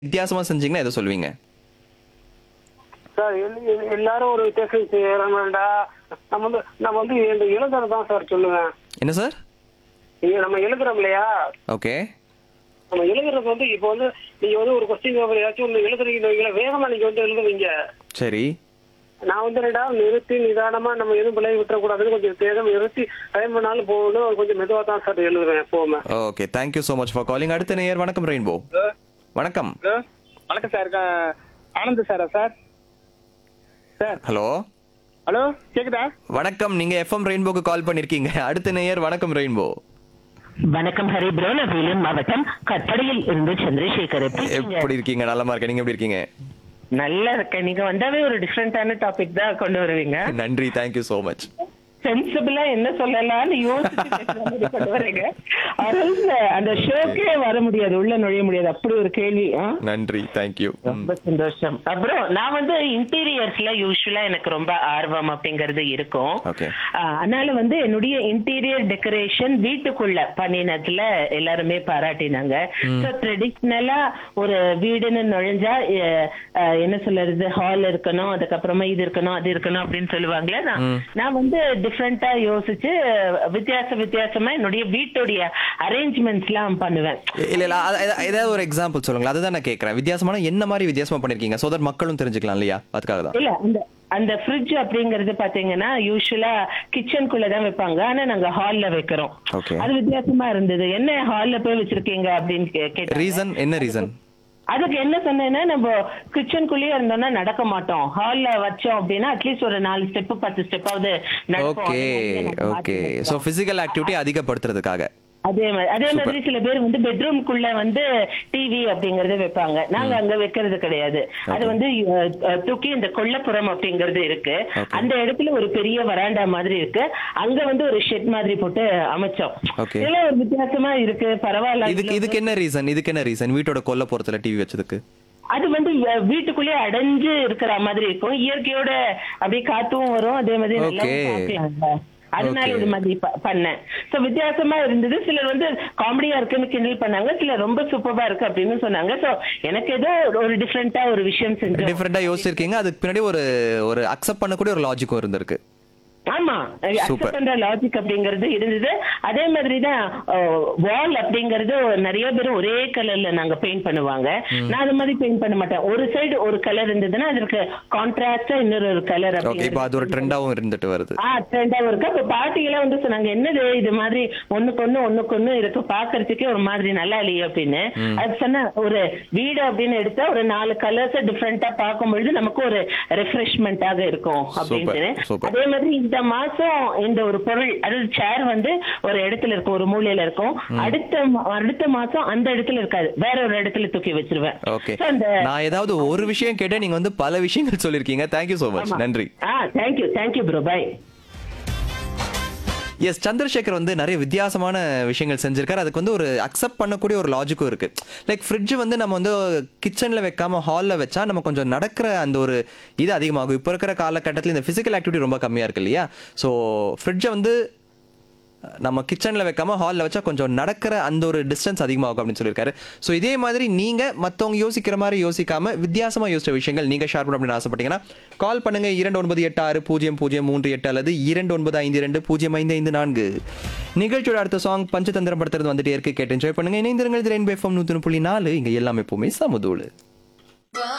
வித்தியாசமா செஞ்சீங்கன்னா எதை சொல்லுவீங்க சார் எல்- எல்- எல்லாரும் ஒரு வித்தியாசம் செய்யறாங்கடா நம்ம வந்து நம்ம வந்து இந்த எழுதுறது தான் சார் சொல்லுவேன் என்ன சார் இங்க நம்ம எழுதுறோம் இல்லையா ஓகே நம்ம எழுதுறது வந்து இப்போ வந்து நீங்க வந்து ஒரு கொஸ்டின் பேப்பர் ஏதாச்சும் ஒன்று எழுதுறீங்க வைங்களேன், வேகமா நீங்க வந்து எழுதுவீங்க சரி நான் வந்து ரெண்டா நிறுத்தி நிதானமா நம்ம எதுவும் பிள்ளை விட்டுறக்கூடாதுன்னு கொஞ்சம் வேகம் நிறுத்தி டைம் பண்ணாலும் போகணும் கொஞ்சம் மெதுவா தான் சார் எழுதுவேன் எப்பவுமே okay thank you so much for calling அடுத்த நேயர் வணக்கம் ரெயின்போ வணக்கம் ஹலோ வணக்கம் சார் க- ஆனந்த் சாரா சார் சார் ஹலோ ஹலோ கேக்குதா வணக்கம் நீங்க எஃப்எம் ரெயின்போக்கு கால் பண்ணிருக்கீங்க அடுத்த நேயர் வணக்கம் ரெயின்போ வணக்கம் ஹரி ப்ரோ நான் வேலூர் மாவட்டம் கட்டடையில் இருந்து சந்திரசேகர் எப்படி இருக்கீங்க? எப்படி இருக்கீங்க நலமா இருக்கேன் நீங்க எப்படி இருக்கீங்க நல்லா இருக்கேன் நீங்க வந்தாவே ஒரு டிஃப்ரெண்டான டாபிக் தான் கொண்டு வருவீங்க நன்றி தேங்க்யூ ஸோ மச் சென்சிபிளா என்ன சொல்லலாம்னு யோசிச்சு பேசுற மாதிரி கொண்டு வரீங்க அதனால அந்த ஷோக்கே வர முடியாது உள்ள நுழைய முடியாது அப்படி ஒரு கேள்வி ஆ? நன்றி தேங்க்யூ ரொம்ப சந்தோஷம் அப்புறம் நான் வந்து இன்டீரியர்ஸ்ல யூஸ்வலா எனக்கு ரொம்ப ஆர்வம் அப்படிங்கறது இருக்கும் Okay. ஆஹ் அதனால வந்து என்னுடைய இன்டீரியர் டெக்கரேஷன் வீட்டுக்குள்ள பண்ணினதுல எல்லாருமே பாராட்டினாங்க ஸோ ட்ரெடிஷ்னலா ஒரு வீடுன்னு நுழைஞ்சா அஹ், அஹ், என்ன சொல்றது ஹால் இருக்கணும் அதுக்கப்புறமா இது இருக்கணும் அது இருக்கணும் அப்படின்னு சொல்லுவாங்களே நான் நான் வந்து டிஃப்ரெண்டா யோசிச்சு வித்தியாச வித்தியாசமா என்னுடைய வீட்டுடைய அரேஞ்ச்மெண்ட்ஸ் எல்லாம் பண்ணுவேன் இல்ல இல்ல அது- அது- ஏதாவது ஒரு எக்ஸாம்பிள் சொல்லுங்களேன் அதுதான் நான் கேட்கறேன் வித்தியாசமான என்ன மாதிரி வித்தியாசமா பண்ணிருக்கீங்க சோ தட் மக்களும் தெரிஞ்சுக்கலாம் இல்லையா அதுக்காக தான் இல்ல அந்த அந்த ஃப்ரிட்ஜ் அப்படிங்கறது பாத்தீங்கன்னா யூஸ்வலா கிச்சனுக்குள்ள தான் வைப்பாங்க ஆனா நாங்க ஹால்ல வைக்கிறோம் Okay. அது வித்தியாசமா இருந்தது என்ன ஹால்ல போய் வச்சிருக்கீங்க அப்படின்னு கே- கேட்டாங்க ரீசன் என்ன ரீசன் அதுக்கு என்ன சொன்னேன்னா நம்ம கிச்சனுக்குள்ளேயே இருந்தோம்னா நடக்க மாட்டோம் ஹால்ல வச்சோம் அப்படின்னா அட்லீஸ்ட் ஒரு நாலு ஸ்டெப் பத்து ஸ்டெப்பாவது okay okay so physical activity அதிகப்படுத்துறதுக்காக அதே மாதிரி அதே மாதிரி சில பேர் வந்து பெட்ரூம்குள்ள வந்து டிவி அப்படிங்கறத வைப்பாங்க நாங்க அங்க வைக்கிறது கிடையாது அது வந்து அஹ், அஹ், தூக்கி இந்த கொல்லப்புறம் அப்படிங்கறது இருக்கு Okay. அந்த இடத்துல ஒரு பெரிய வராண்டா மாதிரி இருக்கு அங்க வந்து ஒரு ஷெட் மாதிரி போட்டு அமைச்சோம் Okay. இதெல்லாம் ஒரு வித்தியாசமா இருக்கு பரவாயில்ல இதுக்கு இதுக்கு என்ன ரீசன் இதுக்கு என்ன ரீசன் வீட்டோட கொல்லப்புறத்துல டிவி வச்சதுக்கு அது வந்து அஹ், வீட்டுக்குள்ளேயே அடைஞ்சு இருக்கிற மாதிரி இருக்கும் இயற்கையோட அப்படியே காத்தும் வரும் அதே மாதிரி நல்லாவும் Okay. பார்க்கலாம்ல. அதனால Okay. இது மாதிரி ப- பண்ணேன் சோ வித்தியாசமா இருந்தது சிலர் வந்து காமெடியா இருக்குன்னு கிண்டல் பண்ணாங்க சிலர் ரொம்ப சூப்பரா இருக்கு அப்படின்னு சொன்னாங்க சோ எனக்கு ஏதோ ஒரு டிஃப்ரெண்டா ஒரு விஷயம் செஞ்சோம் டிஃப்ரெண்டா யோசிச்சிருக்கீங்க அதுக்கு பின்னாடி ஒரு ஒரு அக்செப்ட் பண்ணக்கூடிய ஒரு லாஜிக்கும் இருந்திருக்கு ஆமா Super. அக்செப்ட் பண்ற லாஜிக் அப்படிங்கிறது இருந்தது அதே மாதிரி தான் வால் அப்படிங்கிறது நிறைய பேர் ஒரே கலர்ல நாங்க பெயிண்ட் பண்ணுவாங்க நான் அது மாதிரி பெயிண்ட் பண்ண மாட்டேன் ஒரு சைடு ஒரு கலர் இருந்ததுன்னா அதற்கு கான்ட்ராஸ்டா இன்னொரு ஒரு கலர் ஓகே இப்போ அது ஒரு ட்ரெண்டாவும் இருந்துட்டு வருது ஆ ட்ரெண்டாவும் இருக்கு அப்ப பாட்டியெல்லாம் வந்து சொன்னாங்க என்னது இது மாதிரி ஒண்ணுக்கு ஒண்ணு ஒண்ணுக்கு ஒண்ணு இருக்கு பாக்குறதுக்கே ஒரு மாதிரி நல்லா இல்லையே அப்படின்னு அது சொன்ன ஒரு வீடு அப்படின்னு எடுத்தா ஒரு நாலு கலர்ஸ் டிஃப்ரெண்டா பார்க்கும் பொழுது நமக்கு ஒரு ரெஃப்ரெஷ்மெண்டாக இருக்கும் அப்படின்னு super. அதே மாதிரி இந்த மாசம் இந்த ஒரு பொருள் அதாவது சேர் வந்து ஒரு இடத்துல இருக்கும் ஒரு மூலையில இருக்கும் அடுத்த மா- அடுத்த மாசம் அந்த இடத்துல இருக்காது வேற ஒரு இடத்துல தூக்கி வச்சிருவேன் ஓகே So, அந்த நான் ஏதாவது ஒரு விஷயம் கேட்டேன் நீங்க வந்து பல விஷயங்கள் சொல்லிருக்கீங்க தேங்க்யூ so மச் நன்றி ஆ thank you thank you bro bye S Chandrasekar வந்து நிறைய வித்தியாசமான விஷயங்கள் செஞ்சிருக்காரு அதுக்கு வந்து ஒரு அக்செப்ட் பண்ணக்கூடிய ஒரு லாஜிக்கும் இருக்கு லைக் ஃப்ரிட்ஜ் வந்து நம்ம வந்து கிச்சன்ல வைக்காம ஹால்ல வச்சா நம்ம கொஞ்சம் நடக்கிற அந்த ஒரு இது அதிகமாகும் இப்போ இருக்கிற காலகட்டத்தில் இந்த பிசிக்கல் ஆக்டிவிட்டி ரொம்ப கம்மியா இருக்கு இல்லையா ஸோ ஃப்ரிட்ஜை வந்து நம்ம கிச்சன்ல வைக்காம ஹால்ல வச்சா கொஞ்சம் நடக்கிற அந்த ஒரு டிஸ்டன்ஸ் அதிகமாகும் அப்படின்னு சொல்லியிருக்காரு ஸோ இதே மாதிரி நீங்க மத்தவங்க யோசிக்கிற மாதிரி யோசிக்காம வித்தியாசமா யோசிச்ச விஷயங்கள் நீங்க ஷேர் பண்ண அப்படின்னு ஆசைப்பட்டீங்கன்னா கால் பண்ணுங்க இரண்டு ஒன்பது எட்டு ஆறு பூஜ்ஜியம் பூஜ்ஜியம் மூன்று எட்டு அல்லது இரண்டு ஒன்பது ஐந்து இரண்டு பூஜ்ஜியம் ஐந்து ஐந்து நான்கு நிகழ்ச்சியோட அடுத்த சாங் பஞ்சதந்திரம் படத்திலிருந்து வந்துட்டே இருக்கு கேட்டு என்ஜாய் பண்ணுங்க இணைந்திருங்கள் ரெயின்போ எஃப்எம் நூத்தி புள்ளி நாலு இங்க எல்லாமே எப்பவுமே சமதூளு